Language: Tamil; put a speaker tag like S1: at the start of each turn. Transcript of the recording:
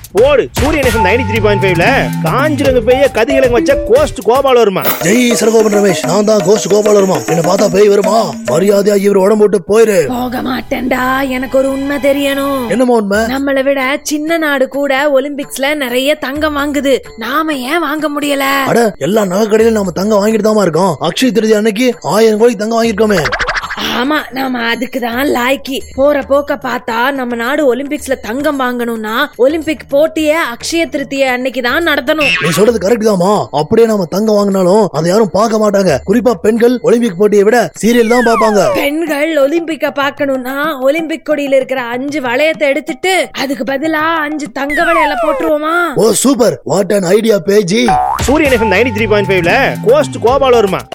S1: போடு சூரியன் எஃப்எம் நைன்டி த்ரீ பாயிண்ட் ஃபைவ்ல காஞ்சிரங்க பெய்ய கதிகிழங்கு வச்ச கோஸ்ட் கோபால் வருமா
S2: ஜெய் சரகோபன் ரமேஷ் நான் தான் கோஸ்ட் கோபால் வருமா என்ன பார்த்தா பேய் வருமா மரியாதையா இவர் உடம்பு விட்டு போயிரு
S3: போக மாட்டேன்டா எனக்கு ஒரு உண்மை தெரியணும்
S2: என்னமா உண்மை
S3: நம்மளை விட சின்ன நாடு கூட ஒலிம்பிக்ஸ்ல நிறைய தங்கம் வாங்குது நாம ஏன் வாங்க முடியல
S2: அட எல்லா நகை கடையிலும் நம்ம தங்கம் வாங்கிட்டு தாமா இருக்கோம் அக்ஷய் திருதி அன்னைக்கு ஆயிரம் கோடி தங்கம் வாங்கியிருக்கோமே
S3: ஆமா நாம அதுக்கு தான் லாய்க்கி போற போக்க பார்த்தா நம்ம நாடு ஒலிம்பிக்ஸ்ல தங்கம் வாங்கணும்னா ஒலிம்பிக் போட்டிய அக்ஷய திருத்திய அன்னைக்கு தான் நடத்தணும்
S2: நீ சொல்றது கரெக்ட் தாமா அப்படியே நாம தங்கம் வாங்கினாலும் அதை யாரும் பார்க்க மாட்டாங்க குறிப்பா பெண்கள் ஒலிம்பிக் போட்டியை விட சீரியல் தான் பார்ப்பாங்க
S3: பெண்கள் ஒலிம்பிக்க பார்க்கணும்னா ஒலிம்பிக் கொடியில இருக்கிற அஞ்சு வளையத்தை எடுத்துட்டு அதுக்கு பதிலா அஞ்சு தங்க வளையல போட்டுருவோமா
S2: oh super what an idea பேஜி
S1: Suryan FM ninety three point ஃபைவ்ல கோஸ்ட் கோபால் வருமா